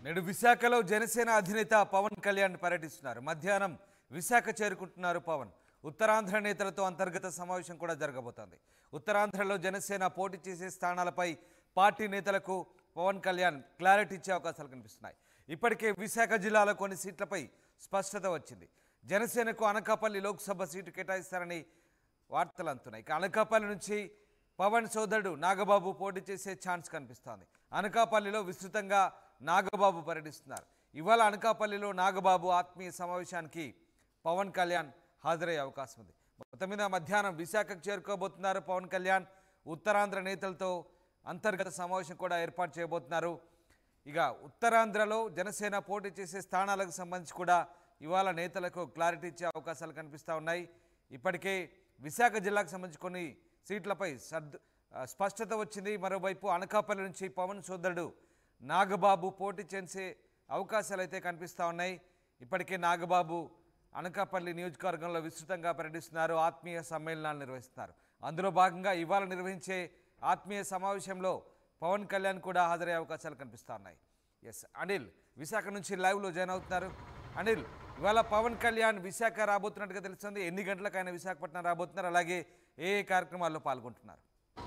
నేడు విశాఖలో జనసేన అధినేత పవన్ కళ్యాణ్ పర్యటిస్తున్నారు మధ్యాహ్నం విశాఖ చేరుకుంటున్నారు పవన్ ఉత్తరాంధ్ర నేతలతో అంతర్గత సమావేశం కూడా జరగబోతోంది ఉత్తరాంధ్రలో జనసేన పోటీ చేసే స్థానాలపై పార్టీ నేతలకు పవన్ కళ్యాణ్ క్లారిటీ ఇచ్చే అవకాశాలు కనిపిస్తున్నాయి ఇప్పటికే విశాఖ జిల్లాలో కొన్ని సీట్లపై స్పష్టత వచ్చింది జనసేనకు అనకాపల్లి లోక్సభ సీటు కేటాయిస్తారని వార్తలు అందుతున్నాయి ఇక అనకాపల్లి నుంచి పవన్ సోదరుడు నాగబాబు పోటీ చేసే ఛాన్స్ కనిపిస్తోంది అనకాపల్లిలో విస్తృతంగా నాగబాబు పర్యటిస్తున్నారు ఇవాళ అనకాపల్లిలో నాగబాబు ఆత్మీయ సమావేశానికి పవన్ కళ్యాణ్ హాజరయ్యే అవకాశం ఉంది మొత్తం మీద మధ్యాహ్నం విశాఖకు చేరుకోబోతున్నారు పవన్ కళ్యాణ్ ఉత్తరాంధ్ర నేతలతో అంతర్గత సమావేశం కూడా ఏర్పాటు చేయబోతున్నారు ఇక ఉత్తరాంధ్రలో జనసేన పోటీ చేసే స్థానాలకు సంబంధించి కూడా ఇవాళ నేతలకు క్లారిటీ ఇచ్చే అవకాశాలు కనిపిస్తూ ఉన్నాయి ఇప్పటికే విశాఖ జిల్లాకు సంబంధించి కొన్ని సీట్లపై సర్దు ఆ, స్పష్టత వచ్చింది మరోవైపు అనకాపల్లి నుంచి పవన్ సోదరుడు నాగబాబు పోటీ చేసే అవకాశాలు అయితే కనిపిస్తూ ఉన్నాయి ఇప్పటికే నాగబాబు అనకాపల్లి నియోజకవర్గంలో విస్తృతంగా పర్యటిస్తున్నారు ఆత్మీయ సమ్మేళనాలు నిర్వహిస్తున్నారు అందులో భాగంగా ఇవాళ నిర్వహించే ఆత్మీయ సమావేశంలో పవన్ కళ్యాణ్ కూడా హాజరయ్యే అవకాశాలు కనిపిస్తూ ఉన్నాయి ఎస్ అనిల్ విశాఖ నుంచి లైవ్లో జాయిన్ అవుతున్నారు అనిల్ ఇవాళ పవన్ కళ్యాణ్ విశాఖ రాబోతున్నట్టుగా తెలుస్తుంది ఎన్ని గంటలకు ఆయన విశాఖపట్నం రాబోతున్నారు అలాగే ఏ ఏ కార్యక్రమాల్లో పాల్గొంటున్నారు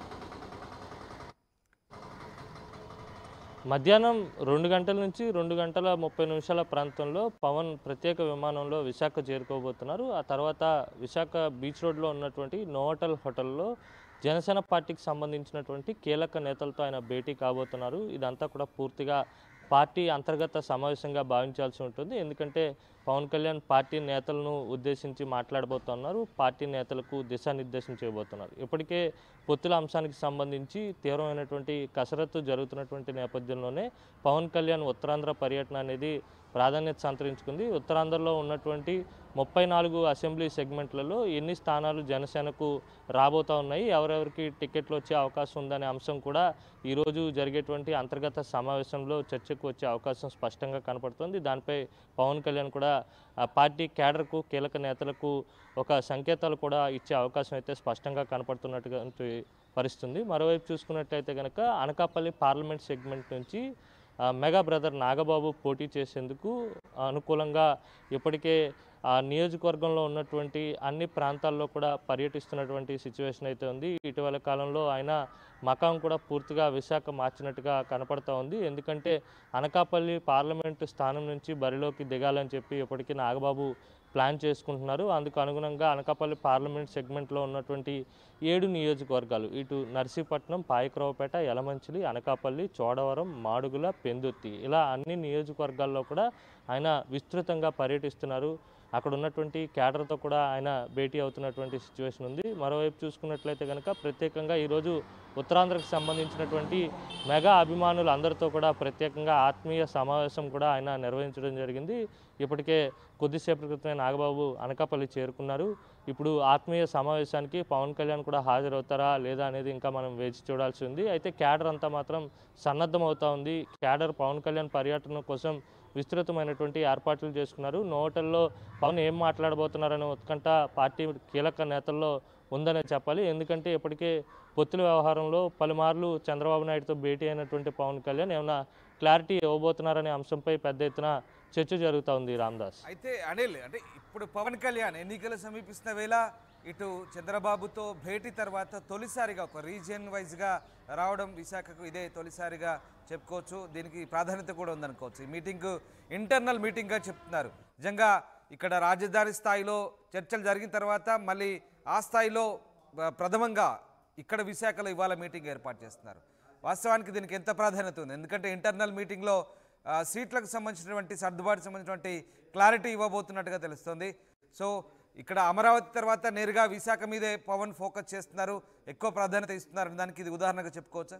మధ్యాహ్నం రెండు గంటల నుంచి రెండు గంటల ముప్పై నిమిషాల ప్రాంతంలో పవన్ ప్రత్యేక విమానంలో విశాఖ చేరుకోబోతున్నారు ఆ తర్వాత విశాఖ బీచ్ రోడ్లో ఉన్నటువంటి నోవటల్ హోటల్లో జనసేన పార్టీకి సంబంధించినటువంటి కీలక నేతలతో ఆయన భేటీ కాబోతున్నారు ఇదంతా కూడా పూర్తిగా పార్టీ అంతర్గత సమావేశంగా భావించాల్సి ఉంటుంది ఎందుకంటే పవన్ కళ్యాణ్ పార్టీ నేతలను ఉద్దేశించి మాట్లాడబోతున్నారు పార్టీ నేతలకు దిశానిర్దేశం చేయబోతున్నారు ఇప్పటికే పొత్తుల అంశానికి సంబంధించి తీవ్రమైనటువంటి కసరత్తు జరుగుతున్నటువంటి నేపథ్యంలోనే పవన్ కళ్యాణ్ ఉత్తరాంధ్ర పర్యటన అనేది ప్రాధాన్యత సంతరించుకుంది ఉత్తరాంధ్రలో ఉన్నటువంటి ముప్పై నాలుగు అసెంబ్లీ సెగ్మెంట్లలో ఎన్ని స్థానాలు జనసేనకు రాబోతా ఉన్నాయి ఎవరెవరికి టికెట్లు వచ్చే అవకాశం ఉందనే అంశం కూడా ఈరోజు జరిగేటువంటి అంతర్గత సమావేశంలో చర్చకు వచ్చే అవకాశం స్పష్టంగా కనపడుతుంది దానిపై పవన్ కళ్యాణ్ కూడా ఆ పార్టీ క్యాడర్కు కీలక నేతలకు ఒక సంకేతాలు కూడా ఇచ్చే అవకాశం అయితే స్పష్టంగా కనపడుతున్నటువంటి పరిస్థితి ఉంది మరోవైపు చూసుకున్నట్లయితే కనుక అనకాపల్లి పార్లమెంట్ సెగ్మెంట్ నుంచి ఆ, మెగా బ్రదర్ నాగబాబు పోటీ చేసేందుకు అనుకూలంగా ఇప్పటికే ఆ నియోజకవర్గంలో ఉన్నటువంటి అన్ని ప్రాంతాల్లో కూడా పర్యటిస్తున్నటువంటి సిచ్యువేషన్ అయితే ఉంది ఇటీవల కాలంలో ఆయన మకాం కూడా పూర్తిగా విశాఖ మార్చినట్టుగా కనపడతా ఉంది ఎందుకంటే అనకాపల్లి పార్లమెంటు స్థానం నుంచి బరిలోకి దిగాలని చెప్పి ఇప్పటికీ నాగబాబు ప్లాన్ చేసుకుంటున్నారు అందుకు అనుగుణంగా అనకాపల్లి పార్లమెంట్ సెగ్మెంట్లో ఉన్నటువంటి ఏడు నియోజకవర్గాలు ఇటు నర్సీపట్నం పాయకరావుపేట యలమంచిలి అనకాపల్లి చోడవరం మాడుగుల పెందుర్తి ఇలా అన్ని నియోజకవర్గాల్లో కూడా ఆయన విస్తృతంగా పర్యటిస్తున్నారు అక్కడ ఉన్నటువంటి క్యాడర్తో కూడా ఆయన భేటీ అవుతున్నటువంటి సిచ్యువేషన్ ఉంది మరోవైపు చూసుకున్నట్లయితే కనుక ప్రత్యేకంగా ఈరోజు ఉత్తరాంధ్రకు సంబంధించినటువంటి మెగా అభిమానులు అందరితో కూడా ప్రత్యేకంగా ఆత్మీయ సమావేశం కూడా ఆయన నిర్వహించడం జరిగింది ఇప్పటికే కొద్దిసేపటి క్రితమే నాగబాబు అనకాపల్లి చేరుకున్నారు ఇప్పుడు ఆత్మీయ సమావేశానికి పవన్ కళ్యాణ్ కూడా హాజరవుతారా లేదా అనేది ఇంకా మనం వేచి చూడాల్సి ఉంది అయితే క్యాడర్ అంతా మాత్రం సన్నద్ధం అవుతా ఉంది క్యాడర్ పవన్ కళ్యాణ్ పర్యటన కోసం విస్తృతమైనటువంటి ఏర్పాట్లు చేసుకున్నారు నోటల్లో పవన్ ఏం మాట్లాడబోతున్నారనే ఉత్కంఠ పార్టీ కీలక నేతల్లో ఉందనే చెప్పాలి ఎందుకంటే ఇప్పటికే పొత్తుల వ్యవహారంలో పలుమార్లు చంద్రబాబు నాయుడుతో భేటీ అయినటువంటి పవన్ కళ్యాణ్ ఏమైనా క్లారిటీ ఇవ్వబోతున్నారనే అంశంపై పెద్ద ఎత్తున చర్చ జరుగుతూ ఉంది రామ్దాస్ అయితే అనిల్ అంటే ఇప్పుడు పవన్ కళ్యాణ్ ఎన్నికలు సమీపిస్తున్న వేళ ఇటు చంద్రబాబుతో భేటీ తర్వాత తొలిసారిగా ఒక రీజియన్ వైజ్గా రావడం విశాఖకు ఇదే తొలిసారిగా చెప్పుకోవచ్చు దీనికి ప్రాధాన్యత కూడా ఉందనుకోవచ్చు ఈ మీటింగ్ ఇంటర్నల్ మీటింగ్గా చెప్తున్నారు నిజంగా ఇక్కడ రాజధాని స్థాయిలో చర్చలు జరిగిన తర్వాత మళ్ళీ ఆ స్థాయిలో ఆ, ప్రథమంగా ఇక్కడ విశాఖలో ఇవాళ మీటింగ్ ఏర్పాటు చేస్తున్నారు వాస్తవానికి దీనికి ఎంత ప్రాధాన్యత ఉంది ఎందుకంటే ఇంటర్నల్ మీటింగ్లో ఆ, సీట్లకు సంబంధించినటువంటి సర్దుబాటుకు సంబంధించినటువంటి క్లారిటీ ఇవ్వబోతున్నట్టుగా తెలుస్తుంది సో ఇక్కడ అమరావతి తర్వాత నేరుగా విశాఖ మీదే పవన్ ఫోకస్ చేస్తున్నారు ఎక్కువ ప్రాధాన్యత ఇస్తున్నారు దానికి ఇది ఉదాహరణగా చెప్పుకోవచ్చా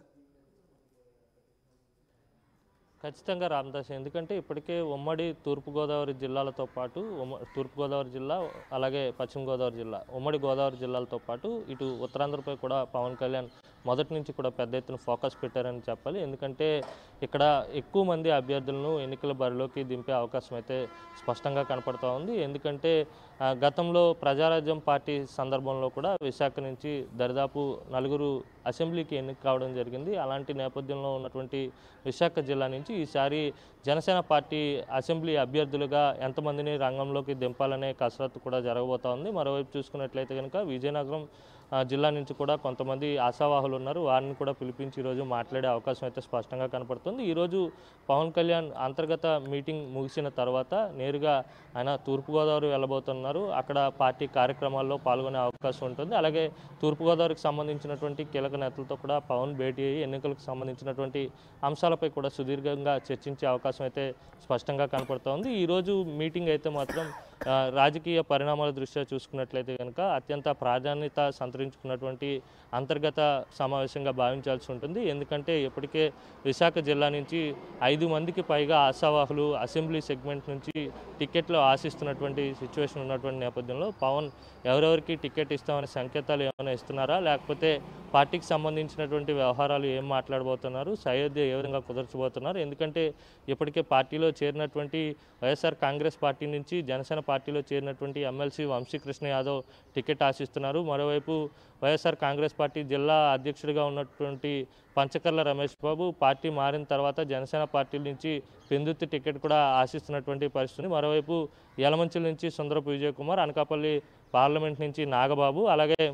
ఖచ్చితంగా రామదాస్ ఎందుకంటే ఇప్పటికే ఉమ్మడి తూర్పుగోదావరి జిల్లాలతో పాటు ఉమ్మ తూర్పుగోదావరి జిల్లా అలాగే పశ్చిమ గోదావరి జిల్లా ఉమ్మడి గోదావరి జిల్లాలతో పాటు ఇటు ఉత్తరాంధ్రపై కూడా పవన్ కళ్యాణ్ మొదటి నుంచి కూడా పెద్ద ఎత్తున ఫోకస్ పెట్టారని చెప్పాలి ఎందుకంటే ఇక్కడ ఎక్కువ మంది అభ్యర్థులను ఎన్నికల బరిలోకి దింపే అవకాశం అయితే స్పష్టంగా కనపడుతూ ఉంది ఎందుకంటే ఆ, గతంలో ప్రజారాజ్యం పార్టీ సందర్భంలో కూడా విశాఖ నుంచి దరిదాపు నలుగురు అసెంబ్లీకి ఎన్నిక కావడం జరిగింది అలాంటి నేపథ్యంలో ఉన్నటువంటి విశాఖ జిల్లా నుంచి ఈసారి జనసేన పార్టీ అసెంబ్లీ అభ్యర్థులుగా ఎంతమందిని రంగంలోకి దింపాలనే కసరత్తు కూడా జరగబోతా ఉంది మరోవైపు చూసుకున్నట్లయితే కనుక విజయనగరం ఆ, జిల్లా నుంచి కూడా కొంతమంది ఆశావాహులు ఉన్నారు వారిని కూడా పిలిపించి ఈరోజు మాట్లాడే అవకాశం అయితే స్పష్టంగా కనపడుతుంది ఈరోజు పవన్ కళ్యాణ్ అంతర్గత మీటింగ్ ముగిసిన తర్వాత నేరుగా ఆయన తూర్పుగోదావరి వెళ్ళబోతున్నారు అక్కడ పార్టీ కార్యక్రమాల్లో పాల్గొనే అవకాశం ఉంటుంది అలాగే తూర్పుగోదావరికి సంబంధించినటువంటి కీలక నేతలతో కూడా పవన్ భేటీ అయ్యి ఎన్నికలకు సంబంధించినటువంటి అంశాలపై కూడా సుదీర్ఘంగా చర్చించే అవకాశం అయితే స్పష్టంగా కనపడుతోంది ఈరోజు మీటింగ్ అయితే మాత్రం ఆ, రాజకీయ పరిణామాల దృష్ట్యా చూసుకున్నట్లయితే కనుక అత్యంత ప్రాధాన్యత సంతరించుకున్నటువంటి అంతర్గత సమావేశంగా భావించాల్సి ఉంటుంది ఎందుకంటే ఇప్పటికే విశాఖ జిల్లా నుంచి ఐదు మందికి పైగా ఆశావాహులు అసెంబ్లీ సెగ్మెంట్ నుంచి టికెట్లు ఆశిస్తున్నటువంటి సిచ్యువేషన్ ఉన్నటువంటి నేపథ్యంలో పవన్ ఎవరెవరికి టికెట్ ఇస్తామనే సంకేతాలు ఏమైనా ఇస్తున్నారా లేకపోతే పార్టీకి సంబంధించినటువంటి వ్యవహారాలు ఏం మాట్లాడబోతున్నారు సయోధ్య ఏ విధంగా కుదర్చబోతున్నారు ఎందుకంటే ఇప్పటికే పార్టీలో చేరినటువంటి వైఎస్ఆర్ కాంగ్రెస్ పార్టీ నుంచి జనసేన పార్టీలో చేరినటువంటి ఎమ్మెల్సీ వంశీకృష్ణ యాదవ్ టికెట్ ఆశిస్తున్నారు మరోవైపు వైఎస్ఆర్ కాంగ్రెస్ పార్టీ జిల్లా అధ్యక్షుడిగా ఉన్నటువంటి పంచకర్ల రమేష్ బాబు పార్టీ మారిన తర్వాత జనసేన పార్టీ నుంచి పెందుత్తి టికెట్ కూడా ఆశిస్తున్నటువంటి పరిస్థితి ఉంది. మరోవైపు యలమంచిల నుంచి సుందరపు విజయ్ కుమార్ అనకాపల్లి పార్లమెంట్ నుంచి నాగబాబు అలాగే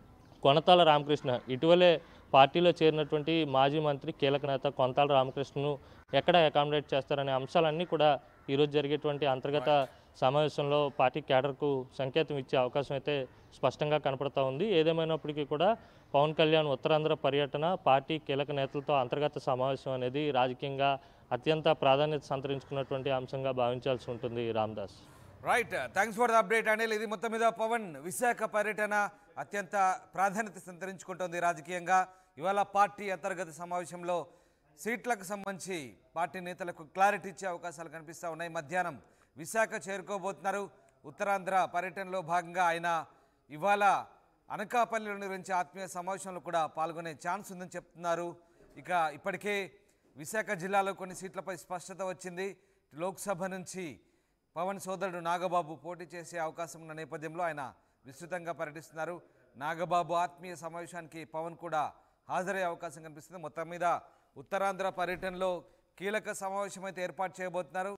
కొనతాల రామకృష్ణ ఇటీవలే పార్టీలో చేరినటువంటి మాజీ మంత్రి కీలక నేత కొనతాల రామకృష్ణను ఎక్కడ అకామిడేట్ చేస్తారనే అంశాలన్నీ కూడా ఈరోజు జరిగేటువంటి అంతర్గత సమావేశంలో పార్టీ కేడర్కు సంకేతం ఇచ్చే అవకాశం అయితే స్పష్టంగా కనపడతా ఉంది ఏదేమైనప్పటికీ కూడా పవన్ కళ్యాణ్ ఉత్తరాంధ్ర పర్యటన పార్టీ కీలక నేతలతో అంతర్గత సమావేశం అనేది రాజకీయంగా అత్యంత ప్రాధాన్యత సంతరించుకున్నటువంటి అంశంగా భావించాల్సి ఉంటుంది Ramdas right thanks for the update Anil ఇది మొత్తం మీద పవన్ విశాఖ పర్యటన అత్యంత ప్రాధాన్యత సంతరించుకుంటోంది రాజకీయంగా ఇవాళ పార్టీ అంతర్గత సమావేశంలో సీట్లకు సంబంధించి పార్టీ నేతలకు క్లారిటీ ఇచ్చే అవకాశాలు కనిపిస్తూ ఉన్నాయి మధ్యాహ్నం విశాఖ చేరుకోబోతున్నారు ఉత్తరాంధ్ర పర్యటనలో భాగంగా ఆయన ఇవాళ అనకాపల్లిలో నిర్వహించే ఆత్మీయ సమావేశంలో కూడా పాల్గొనే ఛాన్స్ ఉందని చెప్తున్నారు ఇక ఇప్పటికే విశాఖ జిల్లాలో కొన్ని సీట్లపై స్పష్టత వచ్చింది లోక్సభ నుంచి పవన్ సోదరుడు నాగబాబు పోటీ చేసే అవకాశం ఉన్న నేపథ్యంలో ఆయన విస్తృతంగా పర్యటిస్తున్నారు నాగబాబు ఆత్మీయ సమావేశానికి పవన్ కూడా హాజరయ్యే అవకాశం కనిపిస్తుంది మొత్తం మీద ఉత్తరాంధ్ర పర్యటనలో కీలక సమావేశం అయితే ఏర్పాటు చేయబోతున్నారు